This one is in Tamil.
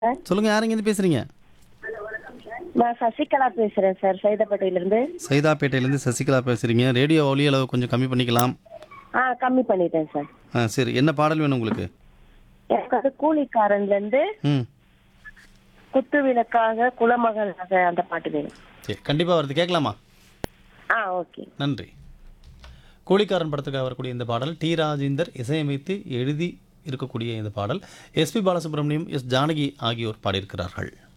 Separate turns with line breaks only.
சார்
சொல்லுங்கள் யார் இங்கேருந்து பேசுகிறீங்க
நான் சசிகலா பேசுறேன் சார் சைதாப்பேட்டையிலிருந்து
சைதாப்பேட்டையிலேருந்து சசிகலா பேசுகிறீங்க ரேடியோ ஒலி அளவு கொஞ்சம் கம்மி பண்ணிக்கலாம்
ஆ கம்மி பண்ணிட்டேன் சார்
ஆ சரி என்ன பாடல் வேணும் உங்களுக்கு
எனக்கு வந்து கூலிக்காரன்ல இருந்து
ம்
குத்து விளக்காக குலமகளாக அந்த பாட்டு வேணும்
சரி கண்டிப்பாக வருது கேட்கலாமா
ஆ ஓகே
நன்றி கூலிக்காரன் படத்துக்காக வரக்கூடிய இந்த பாடல் டி ராஜேந்தர் இசையமைத்து எழுதி இருக்கக்கூடிய இந்த பாடல் எஸ்பி பாலசுப்ரமணியம் எஸ் ஜானகி ஆகியோர் பாடியிருக்கிறார்கள்